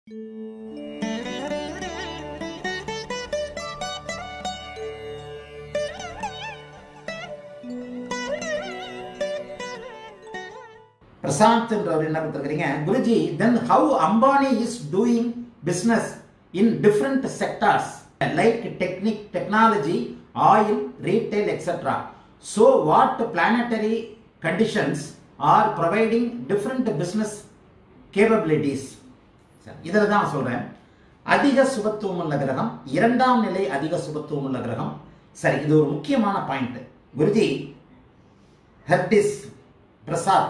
பிரசாந்த் என்றவர் என்ன கொடுத்துருக்கீங்க Guruji then how Ambani is doing business in different sectors like technique technology oil retail etcetera so what planetary conditions are providing different business capabilities இதில் தான் சொல்கிறேன் அதிக சுபத்துவம் உள்ள கிரகம் இரண்டாம் நிலை அதிக சுபத்துவம் உள்ள கிரகம் சரி இது ஒரு முக்கியமான பாயிண்ட் குருஜி ஹெர்டிஸ் பிரசாத்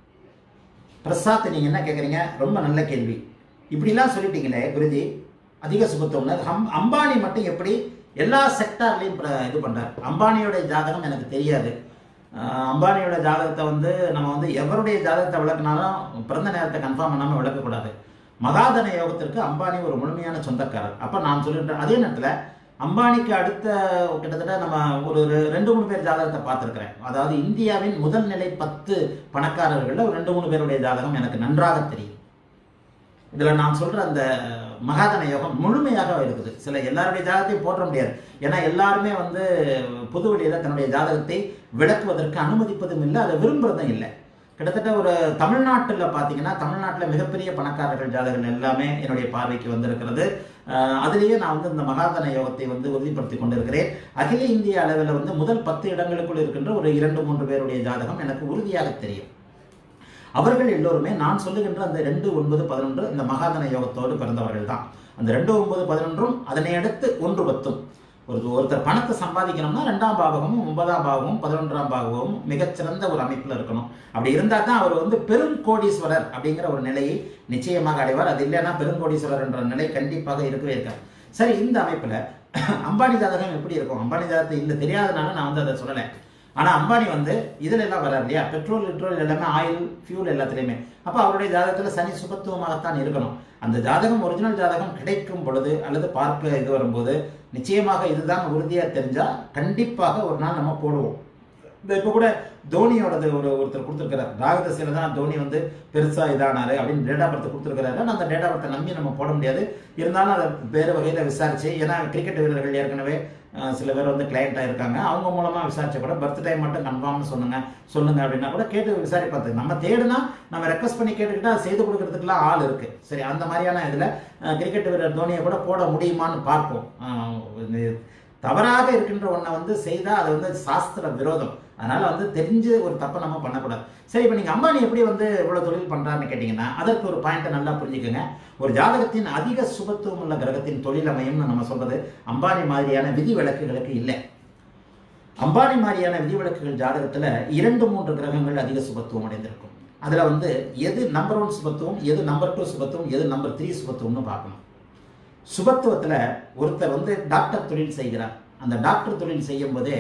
பிரசாத் நீங்க என்ன கேட்குறீங்க ரொம்ப நல்ல கேள்வி இப்படிலாம் சொல்லிட்டீங்களே குருஜி அதிக சுபத்துவம்னா ஹம் அம்பானி மட்டும் எப்படி எல்லா செக்டார்லையும் இது பண்றார் அம்பானியோட ஜாதகம் எனக்கு தெரியாது அஹ் அம்பானியோட ஜாதகத்தை வந்து நம்ம வந்து எவருடைய ஜாதகத்தை விளக்குனாலும் பிறந்த நேரத்தை கன்ஃபார்ம் பண்ணாமல் விளக்கக்கூடாது மகாதன யோகத்திற்கு அம்பானி ஒரு முழுமையான சொந்தக்காரர் அப்போ நான் சொல்லிட்டேன் அதே நேரத்தில் அம்பானிக்கு அடுத்த கிட்டத்தட்ட நம்ம ஒரு ரெ- ரெண்டு மூணு பேர் ஜாதகத்தை பார்த்துருக்கிறேன் அதாவது இந்தியாவின் முதல் நிலை பத்து பணக்காரர்களில் ஒரு ரெண்டு மூணு பேருடைய ஜாதகம் எனக்கு நன்றாக தெரியும் இதில் நான் சொல்ற அந்த மகாதன யோகம் முழுமையாக இருக்குது சில எல்லாருடைய ஜாதகத்தையும் போற்ற முடியாது ஏன்னா எல்லாருமே வந்து பொது வழியில தன்னுடைய ஜாதகத்தை விளக்குவதற்கு அனுமதிப்பதும் இல்லை அதை விரும்புறதும் இல்லை கிட்டத்தட்ட ஒரு தமிழ்நாட்டில் பார்த்தீங்கன்னா தமிழ்நாட்டில் மிகப்பெரிய பணக்காரர்கள் ஜாதகங்கள் எல்லாமே என்னுடைய பார்வைக்கு வந்திருக்கிறது அஹ் அதுலேயே நான் வந்து இந்த மகாதன யோகத்தை வந்து உறுதிப்படுத்தி கொண்டிருக்கிறேன் அகில இந்திய அளவில் வந்து முதல் பத்து இடங்களுக்குள் இருக்கின்ற ஒரு இரண்டு மூன்று பேருடைய ஜாதகம் எனக்கு உறுதியாக தெரியும் அவர்கள் எல்லோருமே நான் சொல்லுகின்ற அந்த ரெண்டு ஒன்பது பதினொன்று இந்த மகாதன யோகத்தோடு பிறந்தவர்கள் தான் அந்த ரெண்டு ஒன்பது பதினொன்றும் அதனை அடுத்து ஒன்று பத்தும் ஒரு ஒருத்தர் பணத்தை சம்பாதிக்கணும்னா ரெண்டாம் பாவகமும் ஒன்பதாம் பாவமும் பதினொன்றாம் பாவமும் மிகச்சிறந்த ஒரு அமைப்பில் இருக்கணும் அப்படி இருந்தால் தான் அவர் வந்து பெரும் கோடீஸ்வரர் அப்படிங்கிற ஒரு நிலையை நிச்சயமாக அடைவார் அது இல்லைன்னா பெருங்கோடீஸ்வரர் என்ற நிலை கண்டிப்பாக இருக்கவே இருக்காது சரி இந்த அமைப்பில் அம்பானி ஜாதகம் எப்படி இருக்கும் அம்பானி ஜாதகத்தை இல்லை தெரியாதனால நான் வந்து அதை சொல்லலை ஆனால் அம்பானி வந்து இதுல எல்லாம் வரார் இல்லையா பெட்ரோல் லிட்ரோல் எல்லாமே ஆயில் ஃபியூல் எல்லாத்துலேயுமே அப்போ அவருடைய ஜாதகத்தில் சனி சுபத்துவமாகத்தான் இருக்கணும் அந்த ஜாதகம் ஒரிஜினல் ஜாதகம் கிடைக்கும் பொழுது அல்லது பார்க்க இது வரும்போது நிச்சயமாக இதுதான் உறுதியாக தெரிஞ்சால் கண்டிப்பாக ஒரு நாள் நம்ம போடுவோம் இந்த இப்போ கூட தோனியோடது ஒரு ஒருத்தர் கொடுத்துருக்கிறார் ராகதசையில் தான் தோனி வந்து பெருசாக இதானாரு அப்படின்னு டேட்டா பர்த்தை கொடுத்துருக்கிறாரு ஆனால் அந்த டேட்டா பர்த்தை நம்பி நம்ம போட முடியாது இருந்தாலும் அதை வேறு வகையில் விசாரிச்சு ஏன்னா கிரிக்கெட் வீரர்கள் ஏற்கனவே அஹ், சில பேர் வந்து கிளையண்ட்டாக இருக்காங்க அவங்க மூலமாக விசாரிச்ச கூட பர்த் டைம் மட்டும் கன்ஃபார்ம்னு சொல்லுங்க சொல்லுங்க அப்படின்னா கூட கேட்டு விசாரிப்பாது நம்ம தேடுனா நம்ம ரெக்வஸ்ட் பண்ணி கேட்டுக்கிட்டா அது செய்து கொடுக்கறதுக்குலாம் ஆள் இருக்கு சரி அந்த மாதிரியான இதில் கிரிக்கெட் வீரர் தோனியை கூட போட முடியுமான்னு பார்ப்போம் அஹ், இது தவறாக இருக்கின்ற ஒன்றை வந்து செய்தால் அது வந்து சாஸ்திர விரோதம் அதனால வந்து தெரிஞ்சு ஒரு தப்பை நம்ம பண்ணக்கூடாது சரி இப்போ நீங்கள் அம்பானி எப்படி வந்து இவ்வளோ தொழில் பண்ணுறாருன்னு கேட்டிங்கன்னா அதற்கு ஒரு பாயிண்ட்டை நல்லா புரிஞ்சுக்கோங்க ஒரு ஜாதகத்தின் அதிக சுபத்துவம் உள்ள கிரகத்தின் தொழில் அமையும்னு நம்ம சொல்றது அம்பானி மாதிரியான விதி விலக்குகளுக்கு இல்லை அம்பானி மாதிரியான விதிவிலக்குகள் ஜாதகத்துல இரண்டு மூன்று கிரகங்கள் அதிக சுபத்துவம் அடைந்திருக்கும் அதுல வந்து எது நம்பர் ஒன் சுபத்துவம் எது நம்பர் டூ சுபத்துவம் எது நம்பர் த்ரீ சுபத்துவம்னு பார்க்கணும் சுபத்துவத்துல ஒருத்தர் வந்து டாக்டர் தொழில் செய்கிறார் அந்த டாக்டர் தொழில் செய்யும் போதே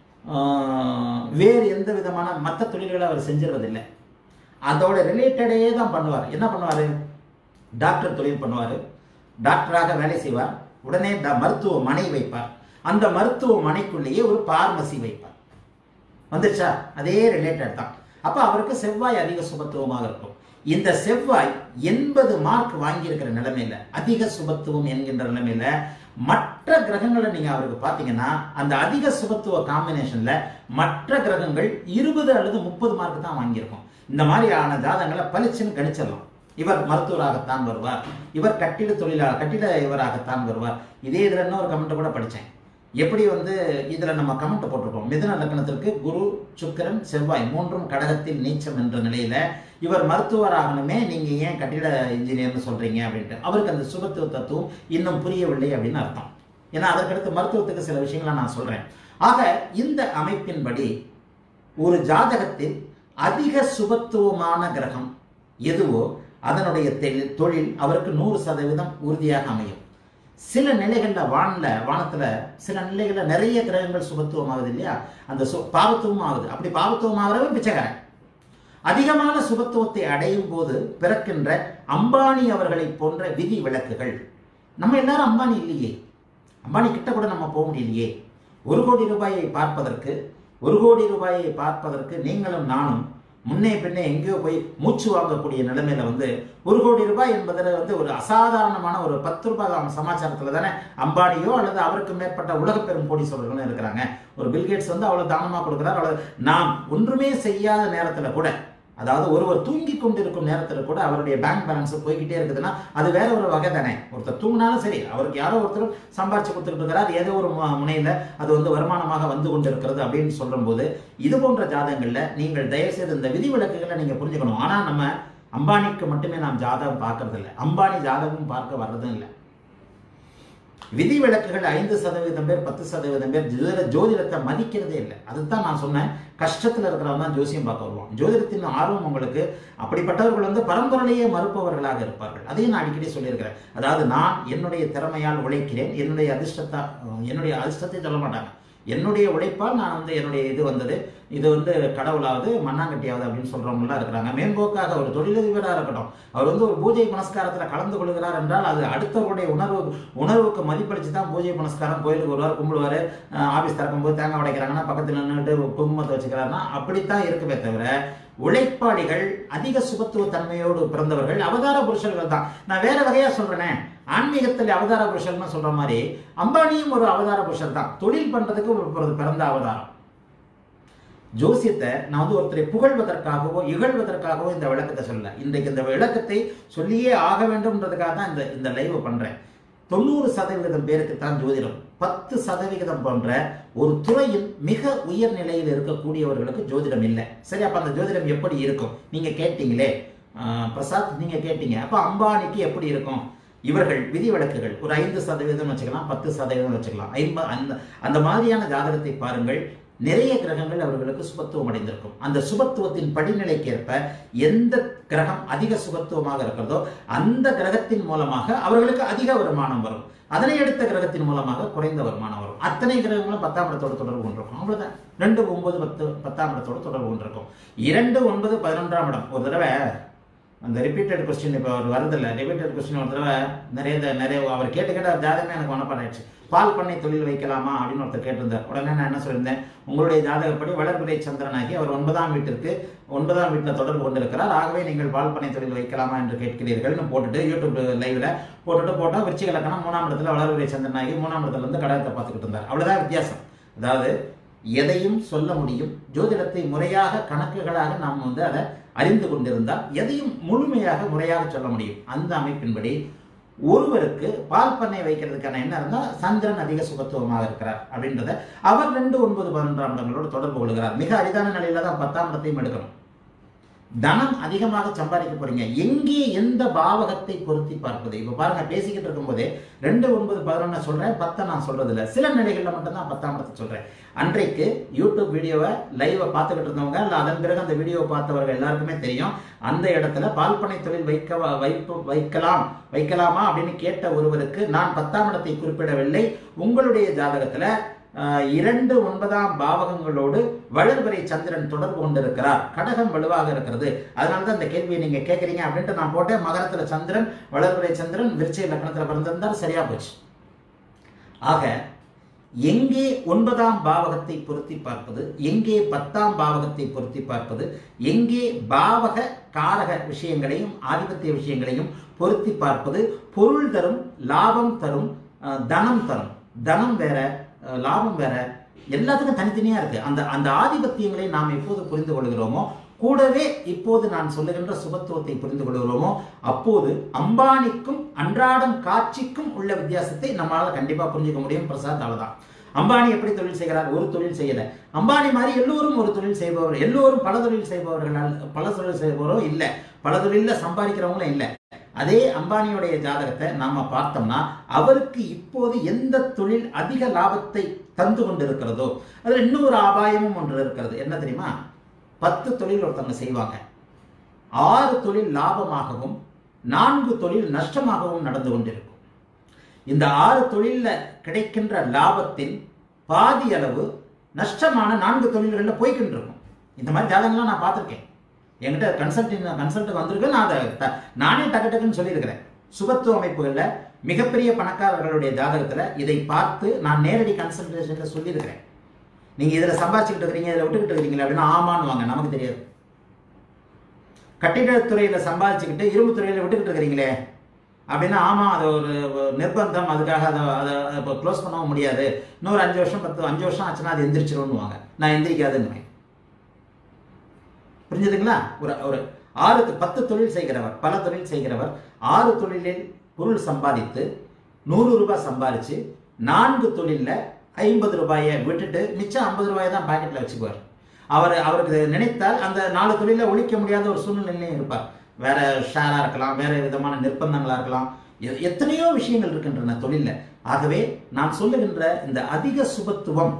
ஆஹ், வேறு எந்த விதமான மற்ற தொழில்களை அவர் செஞ்சிடறதில்லை அதோட ரிலேட்டடே தான் பண்ணுவார் என்ன பண்ணுவார் டாக்டர் தொழில் பண்ணுவார் டாக்டராக வேலை செய்வார் உடனே ட- மருத்துவமனை வைப்பார் அந்த மருத்துவமனைக்குள்ளேயே ஒரு பார்மசி வைப்பார் வந்துச்சா அதே ரிலேட்டட் தான் அப்ப அவருக்கு செவ்வாய் அதிக சுபத்துவமாக இருக்கும் இந்த செவ்வாய் எண்பது மார்க் வாங்கியிருக்கிற நிலைமையில அதிக சுபத்துவம் என்கின்ற நிலைமையில மற்ற கிரகங்களை நீங்க அவருக்கு பார்த்தீங்கன்னா அந்த அதிக சுபத்துவ காம்பினேஷன்ல மற்ற கிரகங்கள் இருபது அல்லது முப்பது மார்க் தான் வாங்கியிருக்கும் இந்த மாதிரியான ஜாதகங்களை பளிச்சுன்னு கணிச்சிடலாம் இவர் மருத்துவராகத்தான் வருவார் இவர் கட்டிட தொழிலாளர் கட்டிட இவராகத்தான் வருவார் இதே இதுல இன்னொரு கமெண்ட் கூட படிச்சேன் எப்படி வந்து இதுல நம்ம கமெண்ட் போட்டிருக்கோம் மிதுன லக்னத்திற்கு குரு சுக்கிரன் செவ்வாய் மூன்றும் கடகத்தில் நீச்சம் என்ற நிலையில இவர் மருத்துவராகணுமே நீங்க ஏன் கட்டிட இன்ஜினியர்னு சொல்றீங்க அப்படின்ட்டு அவருக்கு அந்த சுபத்துவ தத்துவம் இன்னும் புரியவில்லை அப்படின்னு அர்த்தம் ஏன்னா அதற்கடுத்து மருத்துவத்துக்கு சில விஷயங்களை நான் சொல்றேன் ஆக இந்த அமைப்பின்படி ஒரு ஜாதகத்தில் அதிக சுபத்துவமான கிரகம் எதுவோ அதனுடைய தெ- தொழில் அவருக்கு நூறு சதவீதம் உறுதியாக அமையும் சில நிலைகள்ல வான்ல வானத்துல சில நிலைகள்ல நிறைய கிரகங்கள் சுபத்துவம் ஆகுது இல்லையா அந்த சு பாவத்துவம் ஆகுது அப்படி பாவத்துவம் ஆகிறவன் பிச்சைக்காரன் அதிகமான சுபத்துவத்தை அடையும் போது பிறக்கின்ற அம்பானி அவர்களை போன்ற விதி விலக்குகள் நம்ம எல்லாரும் அம்பானி இல்லையே அம்பானி கிட்ட கூட நம்ம போக முடியலையே ஒரு கோடி ரூபாயை பார்ப்பதற்கு ஒரு கோடி ரூபாயை பார்ப்பதற்கு நீங்களும் நானும் முன்னே பின்னே எங்கேயோ போய் மூச்சு வாங்கக்கூடிய நிலைமையில வந்து ஒரு கோடி ரூபாய் என்பதில் வந்து ஒரு அசாதாரணமான ஒரு பத்து ரூபாய் சமாச்சாரத்தில் தானே அம்பானியோ அல்லது அவருக்கு மேற்பட்ட உலக பெரும் கோடீஸ்வரர்களும் இருக்கிறாங்க ஒரு பில்கேட்ஸ் வந்து அவ்வளவு தானமாக கொடுக்குறார் அவ்வளவு நாம் ஒன்றுமே செய்யாத நேரத்தில் கூட அதாவது ஒருவர் தூங்கி கொண்டிருக்கும் நேரத்தில் கூட அவருடைய பேங்க் பேலன்ஸ் போய்கிட்டே இருக்குதுன்னா அது வேற ஒரு வகை தானே ஒருத்தர் தூங்கினாலும் சரி அவருக்கு யாரோ ஒருத்தர் சம்பாரிச்சு கொடுத்துட்டு இருக்கிறார் ஏதோ ஒரு மு- முனையில அது வந்து வருமானமாக வந்து கொண்டிருக்கிறது அப்படின்னு சொல்லும்போது இது போன்ற ஜாதகங்கள்ல நீங்கள் தயவுசெய்து இந்த விதிவிலக்குகளை நீங்க புரிஞ்சுக்கணும் ஆனா நம்ம அம்பானிக்கு மட்டுமே நாம் ஜாதகம் பார்க்கறது இல்லை அம்பானி ஜாதகம் பார்க்க வர்றதும் இல்லை விதிவிலக்குகள் ஐந்து சதவீதம் பேர் பத்து சதவீதம் பேர் ஜோதிட ஜோதிடத்தை மதிக்கிறதே இல்லை அதுதான் நான் சொன்னேன் கஷ்டத்தில் இருக்கிறவங்க தான் ஜோசியம் பார்க்க வருவான் ஜோதிடத்தின் ஆர்வம் உங்களுக்கு அப்படிப்பட்டவர்கள் வந்து பரம்பரையிலேயே மறுப்பவர்களாக இருப்பார்கள் அதையும் நான் அடிக்கடி சொல்லியிருக்கிறேன் அதாவது நான் என்னுடைய திறமையால் உழைக்கிறேன் என்னுடைய அதிர்ஷ்டத்தா என்னுடைய அதிர்ஷ்டத்தை சொல்ல மாட்டாங்க என்னுடைய உழைப்பால் நான் வந்து என்னுடைய இது வந்தது இது வந்து கடவுளாவது மண்ணாங்கட்டியாவது அப்படின்னு சொல்றவங்களாம் இருக்கிறாங்க மேம்போக்காக ஒரு தொழிலதிபராக இருக்கட்டும் அவர் வந்து ஒரு பூஜை புனஸ்காரத்தில் கலந்து கொள்கிறார் என்றால் அது அடுத்தவருடைய உணர்வு உணர்வுக்கு மதிப்பளித்து தான் பூஜை புனஸ்காரம் கோயிலுக்கு வருவார் கும்பிடுவார் ஆஃபீஸ் திறக்கும்போது தேங்காய் உடைக்கிறாங்கன்னா பக்கத்தில் நின்றுட்டு குங்குமத்தை வச்சுக்கிறாருன்னா அப்படித்தான் இருக்குமே தவிர உழைப்பாளிகள் அதிக சுபத்துவ தன்மையோடு பிறந்தவர்கள் அவதார புருஷர்கள் தான் நான் வேற வகையா சொல்றேனே ஆன்மீகத்தில் அவதார புருஷர்னு சொல்ற மாதிரி அம்பானியும் ஒரு அவதார புருஷர் தான் தொழில் பண்றதுக்கு ஒரு பிற- பிறந்த அவதாரம் ஜோசியத்தை நான் வந்து ஒருத்தரை புகழ்வதற்காகவோ இகழ்வதற்காகவோ இந்த விளக்கத்தை சொல்லல இன்றைக்கு இந்த விளக்கத்தை சொல்லியே ஆக வேண்டும்ன்றதுக்காக தான் இந்த இந்த லைவ் பண்றேன் தொண்ணூறு சதவிகிதம் பேருக்கு தான் ஜோதிடம் பத்து சதவிகிதம் போன்ற ஒரு துறையில் மிக உயர் நிலையில் இருக்கக்கூடியவர்களுக்கு ஜோதிடம் இல்லை சரி அப்ப அந்த ஜோதிடம் எப்படி இருக்கும் நீங்க கேட்டீங்களே ஆஹ், பிரசாத் நீங்க கேட்டீங்க அப்ப அம்பானிக்கு எப்படி இருக்கும் இவர்கள் விதிவிலக்குகள் ஒரு ஐந்து சதவீதம் வச்சுக்கலாம் பத்து சதவீதம் வச்சுக்கலாம் ஐம்ப அந்த அந்த மாதிரியான ஜாதகத்தை பாருங்கள் நிறைய கிரகங்கள் அவர்களுக்கு சுபத்துவம் அடைந்திருக்கும் அந்த சுபத்துவத்தின் படிநிலைக்கேற்ப எந்த கிரகம் அதிக சுபத்துவமாக இருக்கிறதோ அந்த கிரகத்தின் மூலமாக அவர்களுக்கு அதிக வருமானம் வரும் அதனை அடுத்த கிரகத்தின் மூலமாக குறைந்த வருமானம் வரும் அத்தனை கிரகங்களும் பத்தாம் இடத்தோட தொடர்பு கொண்டிருக்கும் அவ்வளவுதான் ரெண்டு ஒன்பது பத்து பத்தாம் இடத்தோட தொடர்பு கொண்டிருக்கும் இரண்டு ஒன்பது பதினொன்றாம் இடம் ஒரு தடவை அந்த ரிப்பீட்டட் கொஸ்டின் இப்போ அவர் வரதில்ல ரிப்பீட்டட் கொஸ்டின் ஒரு தடவை நிறைய த- நிறைய அவர் கேட்டு கேட்ட ஜாதகமே எனக்கு மனப்பாடம் ஆயிடுச்சு பால் பண்ணை தொழில் வைக்கலாமா அப்படின்னு ஒருத்தர் கேட்டிருந்தார் உடனே நான் என்ன சொல்லியிருந்தேன் உங்களுடைய ஜாதகப்படி வளர்பிறை சந்திரனாகி அவர் ஒன்பதாம் வீட்டிற்கு ஒன்பதாம் வீட்டில் தொடர்பு கொண்டிருக்கிறார் ஆகவே நீங்கள் பால் பண்ணை தொழில் வைக்கலாமா என்று கேட்கிறீர்கள்னு போட்டுட்டு யூடியூப் லைவ்ல போட்டுட்டு போட்டால் விருச்சிக லக்கணம் மூணாம் இடத்துல வளர்பிறை சந்திரனாகி மூணாம் இடத்துல இருந்து கடகத்தை பார்த்துக்கிட்டு இருந்தார் அவ்வளவுதான் வித்தியாசம் அதாவது எதையும் சொல்ல முடியும் ஜோதிடத்தை முறையாக கணக்குகளாக நாம் வந்து அதை அறிந்து கொண்டிருந்தால் எதையும் முழுமையாக முறையாக சொல்ல முடியும் அந்த அமைப்பின்படி ஒருவருக்கு பால் பண்ணை வைக்கிறதுக்கான என்ன இருந்தால் சந்திரன் அதிக சுகத்துவமாக இருக்கிறார் அப்படின்றத அவர் ரெண்டு ஒன்பது பதினொன்றாம் இடங்களோடு தொடர்பு கொள்கிறார் மிக அரிதான நிலையில தான் பத்தாம் இடத்தையும் எடுக்கணும் தனம் அதிகமாக சம்பாதிக்க போறீங்க எங்கே எந்த பாவகத்தை பொருத்தி பார்ப்பது இப்ப பாருங்க பேசிக்கிட்டு இருக்கும்போதே ரெண்டு ஒன்பது பதினொன்னு சொல்றேன் பத்தை நான் சொல்றது இல்ல சில நிலைகள்ல மட்டும்தான் பத்தாம் இடத்தை சொல்றேன் அன்றைக்கு யூடியூப் வீடியோவை லைவை பார்த்துக்கிட்டு இருந்தவங்க இல்ல அதன் பிறகு அந்த வீடியோவை பார்த்தவர்கள் எல்லாருக்குமே தெரியும் அந்த இடத்துல பால்பனை தொழில் வைக்க வைப்பு வைக்கலாம் வைக்கலாமா அப்படின்னு கேட்ட ஒருவருக்கு நான் பத்தாம் இடத்தை குறிப்பிடவில்லை உங்களுடைய ஜாதகத்துல ஆஹ், இரண்டு ஒன்பதாம் பாவகங்களோடு வளர்பிறை சந்திரன் தொடர்பு கொண்டிருக்கிறார் கடகம் வலுவாக இருக்கிறது அதனால தான் இந்த கேள்வியை நீங்க கேட்குறீங்க அப்படின்ட்டு நான் போட்டேன் மகரத்துல சந்திரன் வளர்பிறை சந்திரன் விருச்சிக லக்னத்துல பிறந்திருந்தால் சரியா போச்சு ஆக எங்கே ஒன்பதாம் பாவகத்தை பொருத்தி பார்ப்பது எங்கே பத்தாம் பாவகத்தை பொருத்தி பார்ப்பது எங்கே பாவக காரக விஷயங்களையும் ஆதிபத்திய விஷயங்களையும் பொருத்தி பார்ப்பது பொருள் தரும் லாபம் தரும் அஹ், தனம் தரும் தனம் வேற அஹ், லாபம் வேற எல்லாத்துக்கும் தனித்தனியா இருக்கு அந்த அந்த ஆதிபத்தியங்களை நாம் எப்போது புரிந்து கொள்கிறோமோ கூடவே இப்போது நான் சொல்லுகின்ற சுபத்துவத்தை புரிந்து கொள்கிறோமோ அப்போது அம்பானிக்கும் அன்றாடம் காட்சிக்கும் உள்ள வித்தியாசத்தை நம்மளால கண்டிப்பா புரிஞ்சுக்க முடியும் பிரசாத் அவ்வளவுதான் அம்பானி எப்படி தொழில் செய்கிறார் ஒரு தொழில் செய்யல அம்பானி மாதிரி எல்லோரும் ஒரு தொழில் செய்பவர் எல்லோரும் பல தொழில் செய்பவர்கள் அல்ல- பல தொழில் செய்பவரும் இல்ல பல தொழில்ல சம்பாதிக்கிறவங்களும் இல்ல அதே அம்பானியுடைய ஜாதகத்தை நாம பார்த்தோம்னா அவருக்கு இப்போது எந்த தொழில் அதிக லாபத்தை தந்து கொண்டிருக்கிறதோ அதுல இன்னொரு அபாயமும் ஒன்று இருக்கிறது என்ன தெரியுமா பத்து தொழில் ஒருத்தவங்க செய்வாங்க ஆறு தொழில் லாபமாகவும் நான்கு தொழில் நஷ்டமாகவும் நடந்து கொண்டிருக்கும் இந்த ஆறு தொழில்ல கிடைக்கின்ற லாபத்தின் பாதி அளவு நஷ்டமான நான்கு தொழில்களில் போய்கிட்டு இருக்கும் இந்த மாதிரி ஜாதகங்கள்லாம் நான் பார்த்துருக்கேன் என்கிட்ட கன்சல்டிங் கன்சல்ட் வந்திருக்கு நான் அதை த- நானே டக்கு டக்குன்னு சொல்லியிருக்கிறேன் சுபத்துவ அமைப்புகளில் மிகப்பெரிய பணக்காரர்களுடைய ஜாதகத்துல இதை பார்த்து நான் நேரடி கன்சல்டேஷன்ல சொல்லியிருக்கிறேன் நீங்க இதுல சம்பாதிச்சுக்கிட்டு இருக்கிறீங்க இதுல விட்டுக்கிட்டு இருக்கிறீங்களா அப்படின்னா ஆமான்னு வாங்க நமக்கு தெரியாது கட்டிடத்துறையில் சம்பாதிச்சுக்கிட்டு இரும்பு துறையில் விட்டுக்கிட்டு இருக்கிறீங்களே அப்படின்னா ஆமாம் அது ஒரு ஒரு நிர்பந்தம் அதுக்காக அதை அதை இப்போ க்ளோஸ் பண்ணவும் முடியாது இன்னொரு அஞ்சு வருஷம் பத்து அஞ்சு வருஷம் ஆச்சுன்னா அது எந்திரிச்சிரும்னுவாங்க நான் எந்திரிக்காதுன்னு புரிஞ்சுதுங்களா ஒரு ஒரு ஆறு பத்து தொழில் செய்கிறவர் பல தொழில் செய்கிறவர் ஆறு தொழிலில் பொருள் சம்பாதித்து நூறு ரூபாய் சம்பாதிச்சு நான்கு தொழிலில் ஐம்பது ரூபாயை விட்டுட்டு மிச்சம் ஐம்பது ரூபாயை தான் பாக்கெட்டில் வச்சுக்குவார் அவர் அவருக்கு நினைத்தால் அந்த நாலு தொழில ஒழிக்க முடியாத ஒரு சூழ்நிலையிலையும் இருப்பார் வேற ஷேராக இருக்கலாம் வேற விதமான நிர்பந்தங்களாக இருக்கலாம் எ- எத்தனையோ விஷயங்கள் இருக்கின்றன தொழிலில் ஆகவே நான் சொல்லுகின்ற இந்த அதிக சுபத்துவம்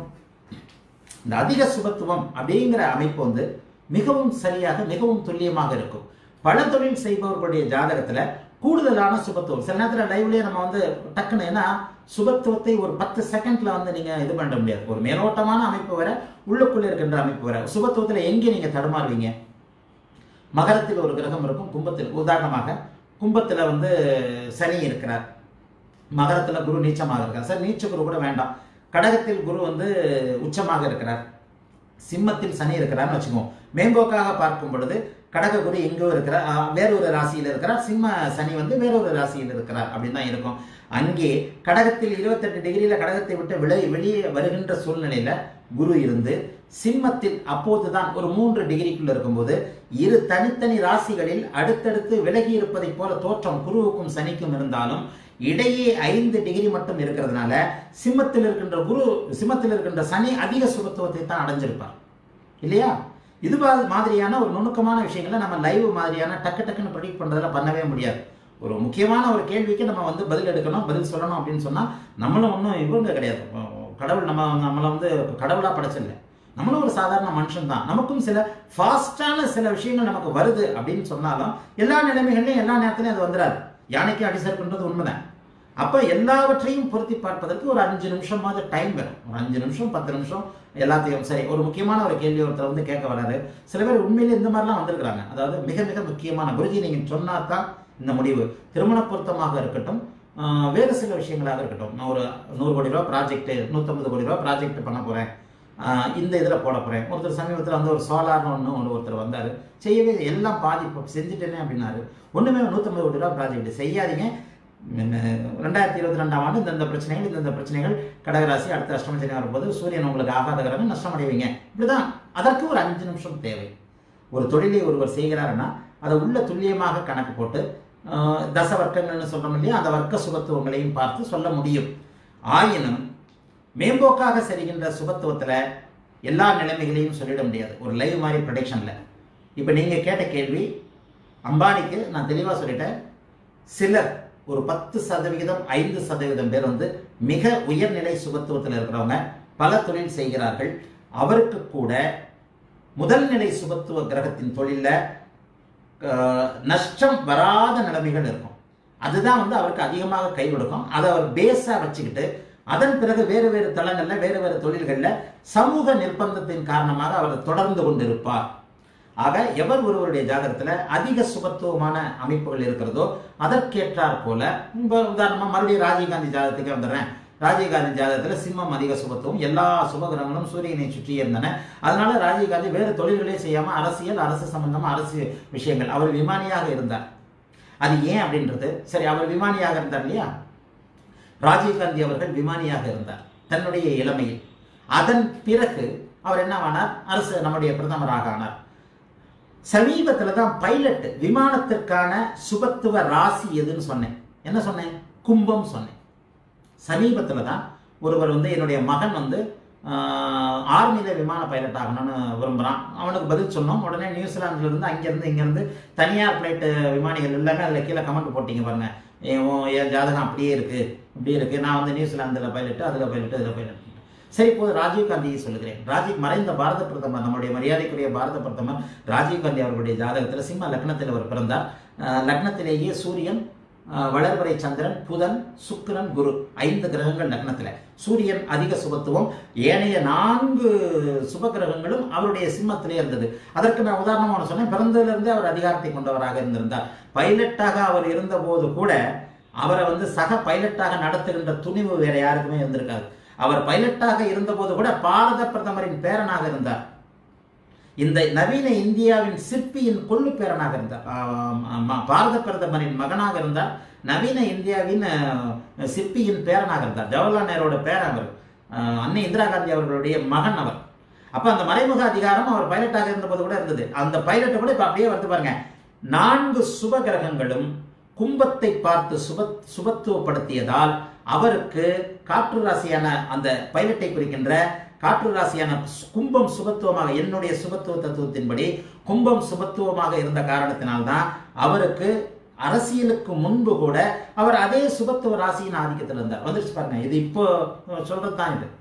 இந்த அதிக சுபத்துவம் அப்படிங்கிற அமைப்பு வந்து மிகவும் சரியாக மிகவும் துல்லியமாக இருக்கும் பல தொழில் செய்பவர்களுடைய ஜாதகத்துல கூடுதலான சுபத்துவம் சில நேரத்தில் லைவ்லயே நம்ம வந்து டக்குன்னு ஏன்னா சுபத்துவத்தை ஒரு பத்து செகண்ட்ல வந்து நீங்க இது பண்ண முடியாது ஒரு மேலோட்டமான அமைப்பு வர உள்ளுக்குள்ள இருக்கின்ற அமைப்பு வர சுபத்துவத்துல எங்கே நீங்க தடுமாறுவீங்க மகரத்தில் ஒரு கிரகம் இருக்கும் கும்பத்தில் உதாரணமாக கும்பத்தில் வந்து சனி இருக்கிறார் மகரத்தில் குரு நீச்சமாக இருக்கார் சார் நீச்ச குரு கூட வேண்டாம் கடகத்தில் குரு வந்து உச்சமாக இருக்கிறார் சிம்மத்தில் சனி இருக்கிறார்னு வச்சுக்குவோம் மேம்போக்காக பார்க்கும் பொழுது கடக குரு எங்கோ இருக்கிறார் ஆ, வேறொரு ராசியில் இருக்கிறார் சிம்ம சனி வந்து வேறொரு ராசியில் இருக்கிறார் அப்படின்னு தான் இருக்கும் அங்கே கடகத்தில் இருபத்தெட்டு டிகிரியில கடகத்தை விட்டு விலை வெளியே வருகின்ற சூழ்நிலையில குரு இருந்து சிம்மத்தில் அப்போதுதான் ஒரு மூன்று டிகிரிக்குள்ள இருக்கும்போது இரு தனித்தனி ராசிகளில் அடுத்தடுத்து விலகி இருப்பதைப் போல தோற்றம் குருவுக்கும் சனிக்கும் இருந்தாலும் இடையே ஐந்து டிகிரி மட்டும் இருக்கிறதுனால சிம்மத்தில் இருக்கின்ற குரு சிம்மத்தில் இருக்கின்ற சனி அதிக சுபத்துவத்தை தான் அடைஞ்சிருப்பார் இல்லையா இது மா- மாதிரியான ஒரு நுணுக்கமான விஷயங்களை நம்ம லைவ் மாதிரியான டக்கு டக்குன்னு ப்ரெடிக்ட் பண்றதுல பண்ணவே முடியாது ஒரு முக்கியமான ஒரு கேள்விக்கு நம்ம வந்து பதில் எடுக்கணும் பதில் சொல்லணும் அப்படின்னு சொன்னா நம்மளும் ஒன்றும் இவங்க கிடையாது கடவுள் நம்ம நம்மளை வந்து கடவுளா படைச்சில்ல நம்மளும் ஒரு சாதாரண மனுஷன் தான் நமக்கும் சில ஃபாஸ்டான சில விஷயங்கள் நமக்கு வருது அப்படின்னு சொன்னாலும் எல்லா நிலைமைகள்லையும் எல்லா நேரத்துலையும் அது வந்துடாது யானைக்கு அடி சேர்க்கின்றது உண்மைதான் அப்ப எல்லாவற்றையும் பொருத்தி பார்ப்பதற்கு ஒரு அஞ்சு நிமிஷமாவது டைம் வேணும் ஒரு அஞ்சு நிமிஷம் பத்து நிமிஷம் எல்லாத்தையும் சரி ஒரு முக்கியமான ஒரு கேள்வி ஒருத்தர் வந்து கேட்க வராரு சில பேர் உண்மையிலே இந்த மாதிரிலாம் வந்திருக்கிறாங்க அதாவது மிக மிக முக்கியமான குருஜி நீங்க சொன்னா தான் இந்த முடிவு திருமண பொருத்தமாக இருக்கட்டும் ஆஹ் வேறு சில விஷயங்களாக இருக்கட்டும் நான் ஒரு நூறு கோடி ரூபா ப்ராஜெக்ட் நூற்றம்பது கோடி ரூபா ப்ராஜெக்ட் பண்ண போறேன் ஆஹ் இந்த இதில் போட போறேன் ஒருத்தர் சமீபத்தில் வந்து ஒரு சோலார்னு ஒன்று ஒன்று ஒருத்தர் வந்தார் செய்யவே இல்லை. எல்லாம் பாதி இப்போ செஞ்சுட்டேனே அப்படின்னாரு ஒன்றுமே நூற்றம்பது கோடி ரூபா ப்ராஜெக்ட் செய்யாதீங்க ம், ரெண்டாயிரத்தி இருபத்தி ரெண்டாம் ஆண்டு இந்தந்த பிரச்சனைகள் இந்தந்த பிரச்சனைகள் கடகராசி அடுத்த அஷ்டமச்சனி வரும்போது சூரியன் உங்களுக்கு ஆகாதகிறவங்க நஷ்டம் அடைவீங்க இப்படிதான் அதற்கு ஒரு அஞ்சு நிமிஷம் தேவை ஒரு தொழிலை ஒருவர் செய்கிறாருன்னா அதை உள்ள துல்லியமாக கணக்கு போட்டு ஆஹ், தச வர்க்கங்கள்னு சொல்றோம் இல்லையா அந்த வர்க்க சுபத்துவங்களையும் பார்த்து சொல்ல முடியும் ஆயினும் மேம்போக்காக சரிகின்ற சுபத்துவத்துல எல்லா நிலைமைகளையும் சொல்லிட முடியாது ஒரு லைவ் மாதிரி ப்ரொடக்ஷன்ல இப்போ நீங்க கேட்ட கேள்வி அம்பானிக்கு நான் தெளிவா சொல்லிட்டேன் சிலர் ஒரு பத்து சதவிகிதம் ஐந்து சதவீதம் பேர் வந்து மிக உயர்நிலை சுபத்துவத்தில் இருக்கிறவங்க பல தொழில் செய்கிறார்கள் அவருக்கு கூட முதல் நிலை சுபத்துவ கிரகத்தின் தொழில்ல அஹ், நஷ்டம் வராத நிலைமைகள் இருக்கும் அதுதான் வந்து அவருக்கு அதிகமாக கை கொடுக்கும் அதை அவர் பேஸா வச்சுக்கிட்டு அதன் பிறகு வேறு வேறு தளங்கள்ல வேறு வேறு தொழில்கள்ல சமூக நிர்பந்தத்தின் காரணமாக அவர் தொடர்ந்து கொண்டிருப்பார் ஆக எவர் ஒருவருடைய ஜாதகத்துல அதிக சுபத்துவமான அமைப்புகள் இருக்கிறதோ அதற்கேற்றாற் போல இப்ப உதாரணமா மறுபடியும் ராஜீவ்காந்தி ஜாதகத்துக்கு வந்துடுறேன் ராஜீவ்காந்தி ஜாதகத்துல சிம்மம் அதிக சுபத்துவம் எல்லா சுபகிரகங்களும் சூரியனை சுற்றி இருந்தன அதனால ராஜீவ்காந்தி வேறு தொழில்களே செய்யாம அரசியல் அரசு சம்பந்தமா அரசு விஷயங்கள் அவர் விமானியாக இருந்தார் அது ஏன் அப்படின்றது சரி அவர் விமானியாக இருந்தார் இல்லையா ராஜீவ்காந்தி அவர்கள் விமானியாக இருந்தார் தன்னுடைய இளமையில் அதன் பிறகு அவர் என்னவானார் அரசு நம்முடைய பிரதமராக ஆனார் சமீபத்துல தான் பைலட் விமானத்திற்கான சுபத்துவ ராசி எதுன்னு சொன்னேன் என்ன சொன்னேன் கும்பம் சொன்னேன் சமீபத்துல தான் ஒருவர் வந்து என்னுடைய மகன் வந்து ஆர்மியில் விமான பைலட் ஆகணும்னு விரும்புகிறான் அவனுக்கு பதில் சொன்னோம் உடனே நியூசிலாந்துல இருந்து அங்கேருந்து இங்கேருந்து தனியார் ஃப்ளைட்டு விமானிகள் எல்லாமே அதில் கீழே கமெண்ட் போட்டீங்க பாருங்க என் உன் என் ஜாதகம் அப்படியே இருக்கு இப்படி இருக்கு நான் வந்து நியூசிலாந்தில் பைலட்டு அதில் பைலட்டு இதில் பைலட் சரி இப்போது ராஜீவ் காந்தியை சொல்லுகிறேன் ராஜீவ் மறைந்த பாரத பிரதமர் நம்முடைய மரியாதைக்குரிய பாரத பிரதமர் ராஜீவ் காந்தி அவர்களுடைய ஜாதகத்தில் சிம்ம லக்னத்தில் அவர் பிறந்தார் அஹ் லக்னத்திலேயே சூரியன் அஹ் வளர்வரை சந்திரன் புதன் சுக்கிரன் குரு ஐந்து கிரகங்கள் லக்னத்தில் சூரியன் அதிக சுபத்துவம் ஏனைய நான்கு சுப கிரகங்களும் அவருடைய சிம்மத்திலே இருந்தது அதற்கு நான் உதாரணமாக சொன்னேன் பிறந்ததிலிருந்தே அவர் அதிகாரத்தை கொண்டவராக இருந்திருந்தார் பைலட்டாக அவர் இருந்தபோது கூட அவரை வந்து சக பைலட்டாக நடத்துகின்ற துணிவு வேற யாருக்குமே இருந்திருக்காது அவர் பைலட்டாக இருந்தபோது கூட பாரத பிரதமரின் பேரனாக இருந்தார் இந்த நவீன இந்தியாவின் சிற்பியின் கொள்ளு பேரனாக இருந்தார் ஆம், ஆமா, பாரத பிரதமரின் மகனாக இருந்தார் நவீன இந்தியாவின் அஹ், சிற்பியின் பேரனாக இருந்தார் ஜவஹர்லால் நேரோட பேரன் அவர் அஹ், அன்னை இந்திரா காந்தி அவர்களுடைய மகன் அவர் அப்ப அந்த மறைமுக அதிகாரம் அவர் பைலட்டாக இருந்தபோது கூட இருந்தது அந்த பைலட்டை கூட இப்ப அப்படியே வந்து பாருங்க நான்கு சுப கிரகங்களும் கும்பத்தை பார்த்து சுப சுபத்துவப்படுத்தியதால் அவருக்கு காற்று ராசியான அந்த பைலட்டை குறிக்கின்ற காற்று ராசியான கும்பம் சுபத்துவமாக என்னுடைய சுபத்துவ தத்துவத்தின்படி கும்பம் சுபத்துவமாக இருந்த காரணத்தினால்தான் அவருக்கு அரசியலுக்கு முன்பு கூட அவர் அதே சுபத்துவ ராசியின் ஆதிக்கத்தில் இருந்தார் வந்துருச்சு பாருங்க இது இப்போ சொல்றது தான் இது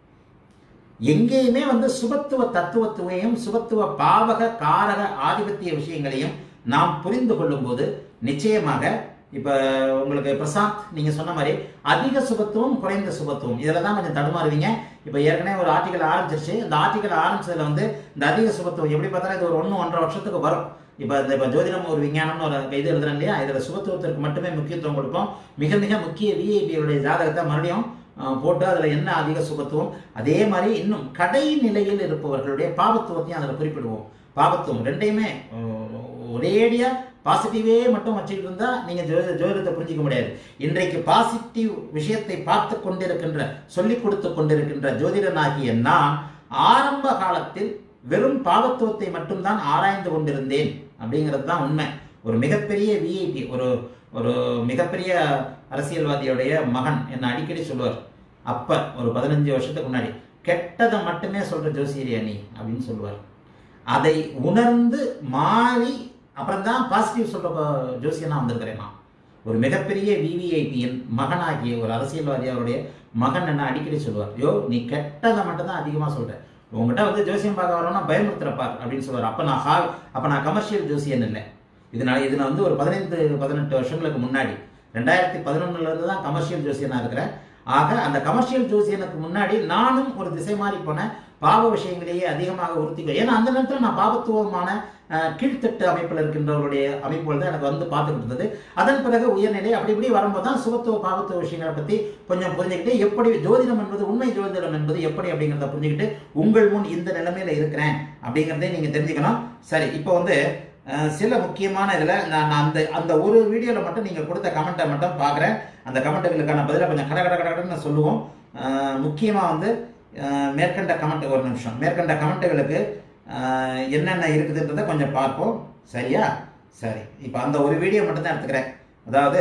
எங்கேயுமே வந்து சுபத்துவ தத்துவத்துவையும் சுபத்துவ பாவக காரக ஆதிபத்திய விஷயங்களையும் நாம் புரிந்து கொள்ளும்போது நிச்சயமாக இப்ப உங்களுக்கு பிரசாந்த் நீங்க சொன்ன மாதிரி அதிக சுபத்துவம் குறைந்த சுபத்துவம் இதுல தான் கொஞ்சம் தடுமாறுவீங்க இப்ப ஏற்கனவே ஒரு ஆர்டிகல் ஆரம்பிச்சிருச்சு இந்த ஆர்டிகல் ஆரம்பிச்சதுல வந்து இந்த அதிக சுபத்துவம் எப்படி பார்த்தாலும் இது ஒரு ஒன்று ஒன்றரை வருஷத்துக்கு வரும் இப்ப இந்த இப்ப ஜோதிடம் ஒரு விஞ்ஞானம்னு ஒரு இது எழுதுறேன் இல்லையா இதுல சுபத்துவத்திற்கு மட்டுமே முக்கியத்துவம் கொடுப்போம் மிக மிக முக்கிய விஐபிகளுடைய ஜாதகத்தை மறுபடியும் அஹ், போட்டு அதுல என்ன அதிக சுபத்துவம் அதே மாதிரி இன்னும் கடை நிலையில் இருப்பவர்களுடைய பாவத்துவத்தையும் அதில் குறிப்பிடுவோம் பாவத்துவம் ரெண்டையுமே அஹ், ஒரேடியா பாசிட்டிவே மட்டும் வச்சுக்கிட்டு இருந்தா நீங்க ஜோதி ஜோதிடத்தை புரிஞ்சிக்க முடியாது இன்றைக்கு பாசிட்டிவ் விஷயத்தை பார்த்து கொண்டிருக்கின்ற சொல்லிக் கொடுத்து கொண்டிருக்கின்ற ஜோதிடனாகிய நான் ஆரம்ப காலத்தில் வெறும் பாவத்துவத்தை மட்டும்தான் ஆராய்ந்து கொண்டிருந்தேன் அப்படிங்கிறது தான் உண்மை ஒரு மிகப்பெரிய விஐபி ஒரு ஒரு மிகப்பெரிய அரசியல்வாதியுடைய மகன் என்ன அடிக்கடி சொல்லுவார் அப்ப ஒரு பதினஞ்சு வருஷத்துக்கு முன்னாடி கெட்டதை மட்டுமே சொல்ற ஜோசியரியா நீ அப்படின்னு சொல்லுவார் அதை உணர்ந்து மாறி அப்புறம் தான் பாசிட்டிவ் சொல்ற ப- ஜோசியனா வந்திருக்கிறேன் நான் ஒரு மிகப்பெரிய விவிஐபியின் மகனாகிய ஒரு அரசியல்வாதி அவருடைய மகன் என்ன அடிக்கடி சொல்லுவார் யோ நீ கெட்டதை மட்டும் தான் அதிகமாக சொல்ற உங்ககிட்ட வந்து ஜோசியம் பார்க்க வரணும்னா பயமுறுத்துறப்பார் அப்படின்னு சொல்லுவார் அப்போ நான் ஹா அப்போ நான் கமர்ஷியல் ஜோசியன் இல்லை இதனால இது நான் வந்து ஒரு பதினைந்து பதினெட்டு வருஷங்களுக்கு முன்னாடி ரெண்டாயிரத்தி பதினொன்னுல இருந்து தான் கமர்ஷியல் ஜோசியனா இருக்கிறேன் ஆக அந்த கமர்ஷியல் ஜோசியனுக்கு முன்னாடி நானும் ஒரு திசை மாறி போனேன் பாவ விஷயங்களையே அதிகமாக உறுத்திக்க ஏன்னா அந்த நேரத்தில் நான் பாவத்துவமான அஹ், கீழ்த்தட்டு அமைப்பில் இருக்கின்றவருடைய அமைப்புகள் தான் எனக்கு வந்து பார்த்துக்கிட்டு இருந்தது அதன் பிறகு உயர்நிலை அப்படி இப்படி வரும்போது தான் சுபத்துவ பாவத்துவ விஷயங்களை பற்றி கொஞ்சம் புரிஞ்சுக்கிட்டு எப்படி ஜோதிடம் என்பது உண்மை ஜோதிடம் என்பது எப்படி அப்படிங்கிறத புரிஞ்சுக்கிட்டு உங்கள் முன் இந்த நிலைமையில இருக்கிறேன் அப்படிங்கிறதை நீங்க தெரிஞ்சுக்கணும் சரி இப்போ வந்து அஹ், சில முக்கியமான இதில் நான் நான் அந்த அந்த ஒரு வீடியோவில் மட்டும் நீங்கள் கொடுத்த கமெண்ட்டை மட்டும் பார்க்குறேன் அந்த கமெண்ட்டுகளுக்கான பதிலாக கொஞ்சம் கட கட கட கடன்னு சொல்லுவோம் முக்கியமாக வந்து அஹ், மேற்கண்ட கமெண்ட் ஒரு நிமிஷம் மேற்கண்ட கமெண்ட்டுகளுக்கு அஹ், என்னென்ன இருக்குதுன்றதை கொஞ்சம் பார்ப்போம் சரியா சரி இப்போ அந்த ஒரு வீடியோ மட்டும் தான் எடுத்துக்கிறேன் அதாவது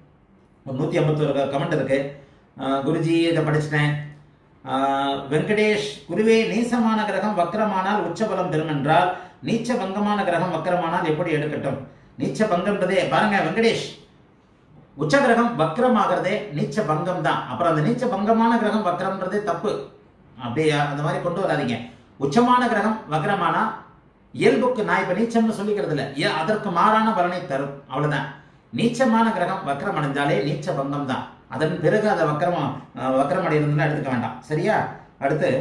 ஒரு நூற்றி ஐம்பத்தொரு கமெண்ட் இருக்கு அஹ், குருஜி இதை படிச்சிட்டேன் அஹ், வெங்கடேஷ் குருவே நீசமான கிரகம் வக்ரமானால் உச்சபலம் பெறும் என்றால் நீச்ச பங்கமான கிரகம் வக்ரமானால் எப்படி எடுக்கட்டும் நீச்ச பங்கம்ன்றதே பாருங்க வெங்கடேஷ் உச்ச கிரகம் வக்ரமாகிறதே நீச்ச பங்கம் தான் அப்புறம் அந்த நீச்ச பங்கமான கிரகம் வக்ரம்ன்றதே தப்பு அப்படியே அந்த மாதிரி கொண்டு வராதீங்க உச்சமான கிரகம் வக்ரமானா இயல்புக்கு நான் இப்ப நீச்சம்னு சொல்லிக்கிறது இல்லை ஏ- அதற்கு மாறான பலனை தரும் அவ்வளவுதான் நீச்சமான கிரகம் வக்ரம் அடைஞ்சாலே நீச்ச பங்கம் தான் அதன் பிறகு அதை வக்ரம் அஹ், வக்ரம் அடைகிறதுலாம் எடுத்துக்க வேண்டாம் சரியா அடுத்து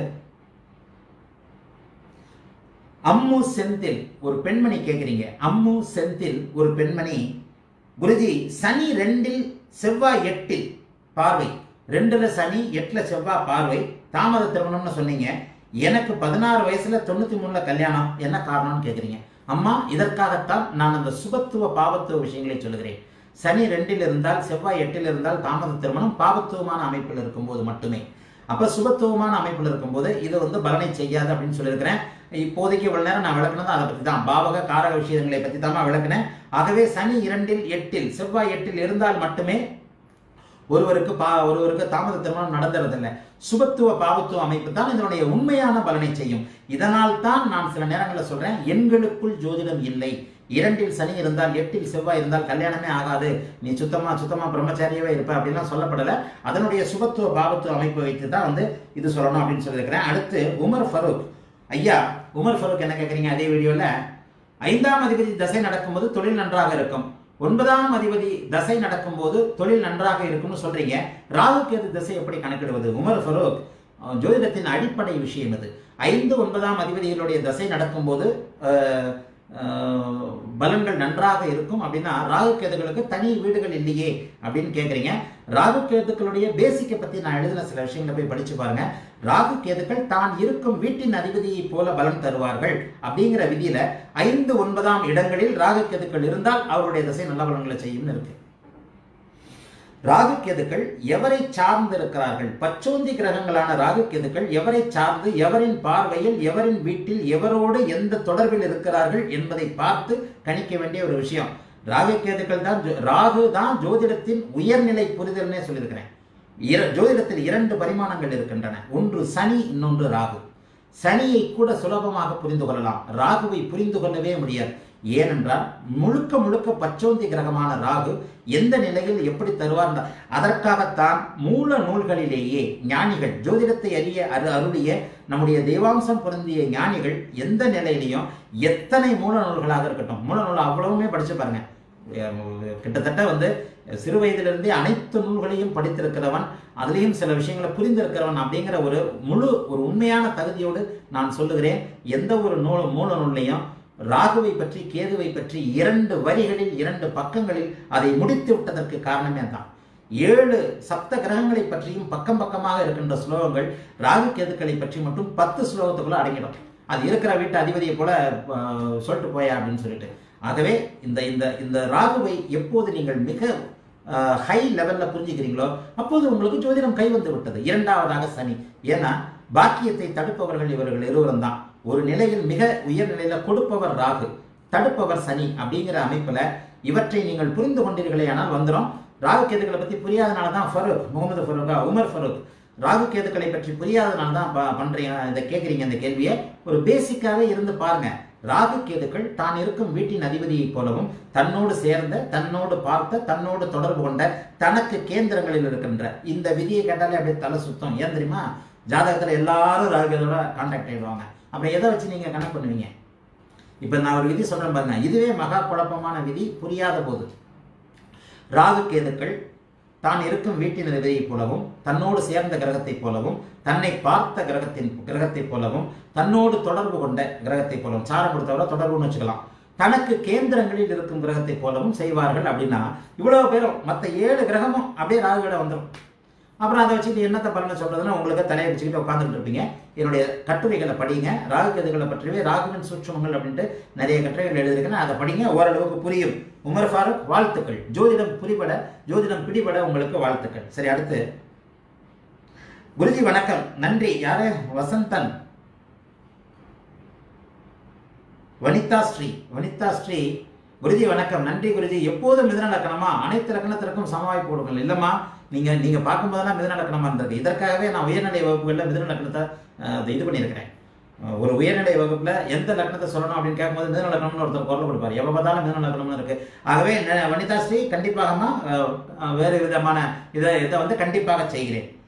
அம்மு செந்தில் ஒரு பெண்மணி கேக்குறீங்க அம்மு செந்தில் ஒரு பெண்மணி குருஜி சனி ரெண்டில் செவ்வாய் எட்டில் பார்வை ரெண்டுல சனி எட்டுல செவ்வாய் பார்வை தாமத திருமணம்னு சொன்னீங்க எனக்கு பதினாறு வயசுல தொண்ணூத்தி மூணுல கல்யாணம் என்ன காரணம்னு கேக்குறீங்க அம்மா இதற்காகத்தான் நான் அந்த சுபத்துவ பாவத்துவ விஷயங்களை சொல்லுகிறேன் சனி ரெண்டில் இருந்தால் செவ்வாய் எட்டில் இருந்தால் தாமத திருமணம் பாவத்துவமான அமைப்பில் இருக்கும்போது மட்டுமே அப்ப சுபத்துவமான அமைப்பில் இருக்கும்போது இது வந்து பலனை செய்யாது அப்படின்னு சொல்லியிருக்கிறேன் இப்போதைக்கு இவ்வளவு நேரம் நான் விளக்குனது அதை பத்தி தான் பாவக காரக விஷயங்களை பத்தி தான் விளக்குனேன் ஆகவே சனி இரண்டில் எட்டில் செவ்வாய் எட்டில் இருந்தால் மட்டுமே ஒருவருக்கு பா ஒருவருக்கு தாமத திருமணம் நடந்துறதில்ல சுபத்துவ பாவத்துவ அமைப்பு தான் இதனுடைய உண்மையான பலனை செய்யும் இதனால் தான் நான் சில நேரங்களில் சொல்றேன் எண்களுக்குள் ஜோதிடம் இல்லை இரண்டில் சனி இருந்தால் எட்டில் செவ்வாய் இருந்தால் கல்யாணமே ஆகாது நீ சுத்தமா சுத்தமா பிரம்மச்சாரியாவே இருப்ப அப்படிலாம் சொல்லப்படல அதனுடைய சுபத்துவ பாவத்துவ அமைப்பை வைத்து தான் வந்து இது சொல்லணும் அப்படின்னு சொல்லியிருக்கிறேன் அடுத்து உமர் ஃபரூக் ஐயா உமர் ஃபரூக் என்ன கேட்குறீங்க அதே வீடியோல ஐந்தாம் அதிபதி தசை நடக்கும்போது தொழில் நன்றாக இருக்கும் ஒன்பதாம் அதிபதி தசை நடக்கும்போது தொழில் நன்றாக இருக்கும்னு சொல்றீங்க ராகு கேது தசை எப்படி கணக்கிடுவது உமர் ஃபரூக் அஹ், ஜோதிடத்தின் அடிப்படை விஷயம் இது ஐந்து ஒன்பதாம் அதிபதிகளுடைய தசை நடக்கும்போது அஹ், அஹ், பலன்கள் நன்றாக இருக்கும் அப்படின்னா ராகு கேதுகளுக்கு தனி வீடுகள் இல்லையே அப்படின்னு கேட்குறீங்க ராகு கேதுக்களுடைய பேசிக்கை பற்றி நான் எழுதின சில விஷயங்களை போய் படிச்சு பாருங்க ராகு கேதுக்கள் தான் இருக்கும் வீட்டின் அதிபதியை போல பலன் தருவார்கள் அப்படிங்கிற விதியில ஐந்து ஒன்பதாம் இடங்களில் ராகு கேதுக்கள் இருந்தால் அவருடைய திசை நல்ல பலன்களை செய்யும்னு இருக்கு ராகு கேதுக்கள் எவரை சார்ந்து இருக்கிறார்கள் பச்சோந்தி கிரகங்களான ராகு கேதுக்கள் எவரை சார்ந்து எவரின் பார்வையில் எவரின் வீட்டில் எவரோடு எந்த தொடர்பில் இருக்கிறார்கள் என்பதை பார்த்து கணிக்க வேண்டிய ஒரு விஷயம் ராகு கேதுக்கள் தான் ஜோ- ராகு தான் ஜோதிடத்தின் உயர்நிலை புரிதல்னே சொல்லியிருக்கிறேன் இர ஜோதிடத்தில் இரண்டு பரிமாணங்கள் இருக்கின்றன ஒன்று சனி இன்னொன்று ராகு சனியை கூட சுலபமாக புரிந்து கொள்ளலாம் ராகுவை புரிந்து கொள்ளவே முடியாது ஏனென்றால் முழுக்க முழுக்க பச்சோந்தி கிரகமான ராகு எந்த நிலையில் எப்படி தருவார் என்ற- அதற்காகத்தான் மூல நூல்களிலேயே ஞானிகள் ஜோதிடத்தை அறிய அரு அருளிய நம்முடைய தெய்வாம்சம் பொருந்திய ஞானிகள் எந்த நிலையிலையும் எத்தனை மூல நூல்களாக இருக்கட்டும் மூல நூல் அவ்வளவுமே படிச்சு பாருங்க அஹ் கிட்டத்தட்ட வந்து சிறு வயதிலிருந்தே அனைத்து நூல்களையும் படித்திருக்கிறவன் அதுலேயும் சில விஷயங்களை புரிந்திருக்கிறவன் அப்படிங்கிற ஒரு முழு ஒரு உண்மையான தகுதியோடு நான் சொல்லுகிறேன் எந்த ஒரு நூல் மூல நூல்லையும் ராகுவை பற்றி கேதுவை பற்றி இரண்டு வரிகளில் இரண்டு பக்கங்களில் அதை முடித்து விட்டதற்கு காரணமே தான் ஏழு சப்த கிரகங்களை பற்றியும் பக்கம் பக்கமாக இருக்கின்ற ஸ்லோகங்கள் ராகு கேதுக்களை பற்றி மட்டும் பத்து ஸ்லோகத்துக்குள்ள அடங்கிடும் அது இருக்கிற வீட்டு அதிபதியை போல அஹ், சொல்லிட்டு போயா அப்படின்னு சொல்லிட்டு ஆகவே இந்த இந்த இந்த ராகுவை எப்போது நீங்கள் மிக ஹை லெவல்ல புரிஞ்சுக்கிறீங்களோ அப்போது உங்களுக்கு ஜோதிடம் கை வந்து விட்டது இரண்டாவதாக சனி ஏன்னா பாக்கியத்தை தடுப்பவர்கள் இவர்கள் இருவரும் தான் ஒரு நிலையில் மிக உயர் நிலையில கொடுப்பவர் ராகு தடுப்பவர் சனி அப்படிங்கிற அமைப்புல இவற்றை நீங்கள் புரிந்து கொண்டீர்களே ஆனால் வந்துடும் ராகு கேதுக்களை பத்தி புரியாதனால தான் ஃபரூக் முகமது ஃபரூக்கா உமர் ஃபரூக் ராகு கேதுக்களை பற்றி புரியாதனால தான் ப- பண்றீங்க இதை கேட்குறீங்க இந்த கேள்வியை ஒரு பேசிக்காவே இருந்து பாருங்க ராகு கேதுக்கள் தான் இருக்கும் வீட்டின் அதிபதியைப் போலவும் தன்னோடு சேர்ந்த தன்னோடு பார்த்த தன்னோடு தொடர்பு கொண்ட தனக்கு கேந்திரங்களில் இருக்கின்ற இந்த விதியை கேட்டாலே அப்படியே தலை சுத்தம் ஏன் தெரியுமா ஜாதகத்துல எல்லாரும் ராகு கேதோட கான்டாக்ட் ஆயிடுவாங்க அப்புறம் எதை வச்சு நீங்க கணக்கு பண்ணுவீங்க இப்ப நான் ஒரு விதி சொல்றேன் பாருங்க இதுவே மகா குழப்பமான விதி புரியாத போது ராகு கேதுக்கள் தான் இருக்கும் வீட்டின் அதிபதியைப் போலவும் தன்னோடு சேர்ந்த கிரகத்தைப் போலவும் தன்னை பார்த்த கிரகத்தின் கிரகத்தைப் போலவும் தன்னோடு தொடர்பு கொண்ட கிரகத்தைப் போலவும் சாரம் கொடுத்தவரை தொடர்புன்னு வச்சுக்கலாம் தனக்கு கேந்திரங்களில் இருக்கும் கிரகத்தைப் போலவும் செய்வார்கள் அப்படின்னா இவ்வளவு பேரும் மற்ற ஏழு கிரகமும் அப்படியே ராகுவிட வந்துடும் அப்புறம் அதை வச்சுட்டு என்னத்தை பலனை சொல்றதுன்னா உங்களுக்கு தலையை வச்சுக்கிட்டு உட்காந்துட்டு இருப்பீங்க என்னுடைய கட்டுரைகளை படிங்க ராகு கேதுகளை பற்றியவே ராகுவின் சூட்சமங்கள் அப்படின்ட்டு நிறைய கட்டுரைகள் எழுதியிருக்கேன் அதை படிங்க ஓரளவுக்கு புரியும் உமர் ஃபாரூக் வாழ்த்துக்கள் ஜோதிடம் புரிபட ஜோதிடம் பிடிபட உங்களுக்கு வாழ்த்துக்கள் சரி அடுத்து குருஜி வணக்கம் நன்றி யாரு வசந்தன் வனிதா ஸ்ரீ வனிதா ஸ்ரீ குருஜி வணக்கம் நன்றி குருஜி எப்போதும் மிதன லக்கணமா அனைத்து லக்கணத்திற்கும் சமவாய்ப்பு கொடுக்கணும் இல்லம்மா நீங்க நீங்க பார்க்கும்போதெல்லாம் மிதன லக்கணமா இருந்திருக்கு இதற்காகவே நான் உயர்நிலை வகுப்புகளில் மிதன லக்கணத்தை அஹ், இது பண்ணியிருக்கிறேன் அஹ், ஒரு உயர்நிலை வகுப்புல எந்த லக்கணத்தை சொல்லணும் அப்படின்னு கேட்கும்போது மிதன லக்கணம்னு ஒருத்தர் குரல் கொடுப்பாரு எப்ப பார்த்தாலும் மிதன லக்கணம்னு இருக்கு ஆகவே ந- வனிதா ஸ்ரீ கண்டிப்பாகமா அஹ், அஹ், வேறு விதமான இதை இதை வந்து கண்டிப்பாக செய்கிறேன்